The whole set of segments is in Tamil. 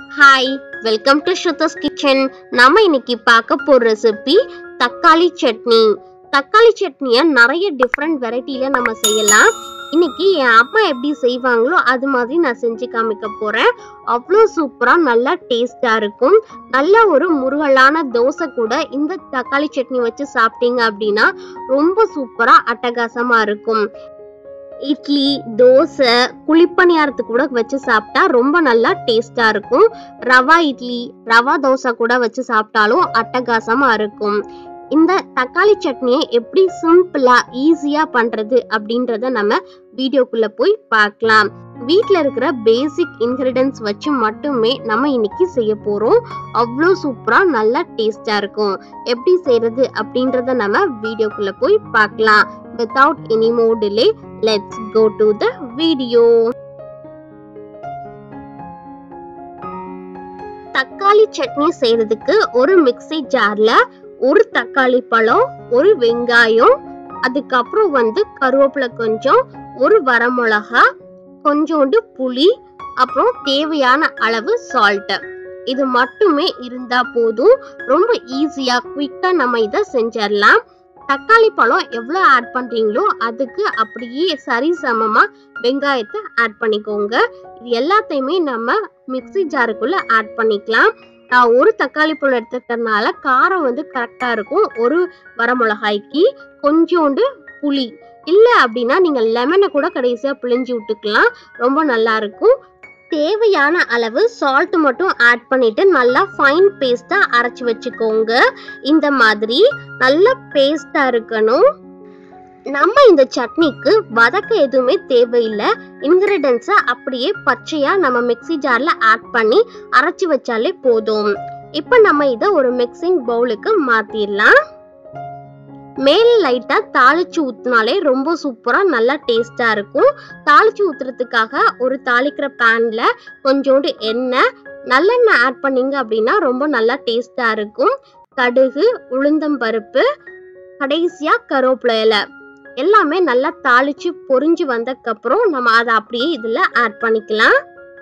hi welcome to Shrutha's kitchen நம்ம இன்னைக்கு பார்க்க போற ரெசிபி தக்காளி சட்னி தக்காளி சட்னியை நிறைய டிஃப்ரெண்ட் வெரைட்டில நம்ம செய்யலாம் இன்னைக்கு என் அம்மா எப்படி செய்வாங்களோ அது மாதிரி நான் செஞ்சு காமிக்க போறேன் அவ்வளோ சூப்பரா நல்லா டேஸ்டா இருக்கும் நல்ல ஒரு முருகலான தோசை கூட இந்த தக்காளி சட்னி வச்சு சாப்பிட்டீங்க அப்படின்னா ரொம்ப சூப்பரா அட்டகாசமா இருக்கும் இட்லி தோசை குழிப்பணியாரத்துக்கு கூட வச்சு சாப்பிட்டா ரொம்ப நல்லா டேஸ்டா இருக்கும் ரவா இட்லி ரவா தோசை கூட வச்சு சாப்பிட்டாலும் அட்டகாசமா இருக்கும் இந்த தக்காளி சட்னியை எப்படி சிம்பிளா ஈஸியா பண்றது அப்படின்றத நம்ம வீடியோக்குள்ள போய் பார்க்கலாம் வீட்ல இருக்கிற பேசிக் இன்கிரிடியன்ஸ் வச்சு மட்டுமே நம்ம இன்னைக்கு செய்ய போறோம் அவ்வளோ சூப்பரா நல்லா டேஸ்டா இருக்கும் எப்படி செய்யறது அப்படின்றத நம்ம வீடியோக்குள்ள போய் பார்க்கலாம் without any more delay let's go to the video தக்காளி சட்னி செய்யறதுக்கு ஒரு மிக்ஸி ஜார்ல ஒரு தக்காளி பழம் ஒரு வெங்காயம் அதுக்கப்புறம் வந்து கருவேப்பிலை கொஞ்சம் ஒரு வரமிளகா கொஞ்சோண்டு புளி அப்புறம் தேவையான அளவு சால்ட் இது மட்டுமே இருந்தா போதும் ரொம்ப ஈஸியா குயிக்கா நம்ம இதை செஞ்சிடலாம் தக்காளி பழம் எவ்வளோ ஆட் பண்றீங்களோ அதுக்கு அப்படியே சரி சமமா வெங்காயத்தை ஆட் பண்ணிக்கோங்க இது எல்லாத்தையுமே நம்ம மிக்ஸி ஜாருக்குள்ள ஆட் பண்ணிக்கலாம் நான் ஒரு தக்காளி பழம் எடுத்துக்கிறதுனால காரம் வந்து கரெக்டா இருக்கும் ஒரு வரமிளகாய்க்கு கொஞ்சோண்டு புளி இல்லை அப்படின்னா நீங்க லெமனை கூட கடைசியா பிழிஞ்சு விட்டுக்கலாம் ரொம்ப நல்லா இருக்கும் தேவையான அளவு சால்ட் மட்டும் ஆட் பண்ணிட்டு நல்லா ஃபைன் பேஸ்டா அரைச்சு வச்சுக்கோங்க இந்த மாதிரி நல்ல பேஸ்டா இருக்கணும் நம்ம இந்த சட்னிக்கு வதக்க எதுவுமே தேவையில்லை இன்கிரிடியன்ஸை அப்படியே பச்சையா நம்ம மிக்ஸி ஜார்ல ஆட் பண்ணி அரைச்சு வச்சாலே போதும் இப்போ நம்ம இதை ஒரு மிக்சிங் பவுலுக்கு மாத்திடலாம் மேல் லைட்டா தாளிச்சு ஊத்தினாலே ரொம்ப சூப்பரா நல்லா டேஸ்டா இருக்கும் தாளிச்சு ஊத்துறதுக்காக ஒரு தாளிக்கிற பேன்ல கொஞ்சோண்டு எண்ணெய் நல்லெண்ணெய் ஆட் பண்ணீங்க அப்படின்னா ரொம்ப நல்லா டேஸ்டா இருக்கும் கடுகு உளுந்தம் பருப்பு கடைசியா கருவேப்பிலை இலை எல்லாமே நல்லா தாளிச்சு பொரிஞ்சு வந்ததுக்கப்புறம் நம்ம அதை அப்படியே இதுல ஆட் பண்ணிக்கலாம்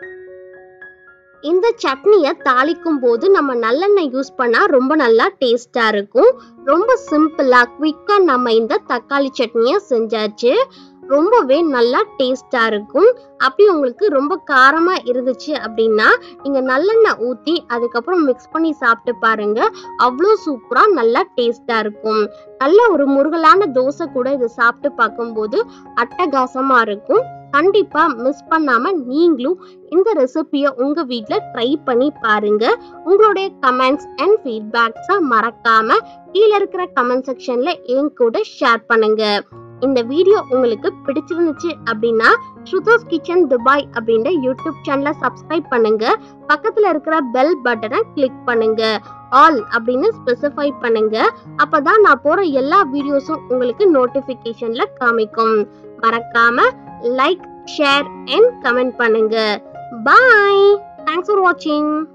இந்த சட்னியை தாளிக்கும் போது நம்ம நல்லெண்ணெய் யூஸ் பண்ணா ரொம்ப நல்லா டேஸ்டா இருக்கும் ரொம்ப சிம்பிளா குவிக்கா நம்ம இந்த தக்காளி சட்னியை செஞ்சாச்சு ரொம்பவே நல்லா டேஸ்டா இருக்கும் அப்படி உங்களுக்கு ரொம்ப காரமா இருந்துச்சு அப்படின்னா நீங்க நல்லெண்ணெய் ஊத்தி அதுக்கப்புறம் மிக்ஸ் பண்ணி சாப்பிட்டு பாருங்க அவ்வளோ சூப்பரா நல்லா டேஸ்டா இருக்கும் நல்ல ஒரு முருகலான தோசை கூட இது சாப்பிட்டு பார்க்கும்போது அட்டகாசமா இருக்கும் கண்டிப்பா மிஸ் பண்ணாம நீங்களும் இந்த ரெசிபியை உங்க வீட்ல ட்ரை பண்ணி பாருங்க உங்களுடைய கமெண்ட்ஸ் அண்ட் ஃபீட்பேக்ஸை மறக்காம கீழே இருக்கிற கமெண்ட் செக்ஷன்ல என் கூட ஷேர் பண்ணுங்க இந்த வீடியோ உங்களுக்கு பிடிச்சிருந்துச்சு அப்படின்னா ஸ்ருதோஸ் கிச்சன் துபாய் அப்படின்ற யூடியூப் சேனலை சப்ஸ்கிரைப் பண்ணுங்க பக்கத்துல இருக்கிற பெல் பட்டனை கிளிக் பண்ணுங்க ஆல் அப்படின்னு ஸ்பெசிஃபை பண்ணுங்க அப்பதான் நான் போற எல்லா வீடியோஸும் உங்களுக்கு நோட்டிபிகேஷன்ல காமிக்கும் மறக்காம லைக் ஷேர் அண்ட் கமெண்ட் பண்ணுங்க பாய் தேங்க்ஸ் ஃபார் வாட்சிங்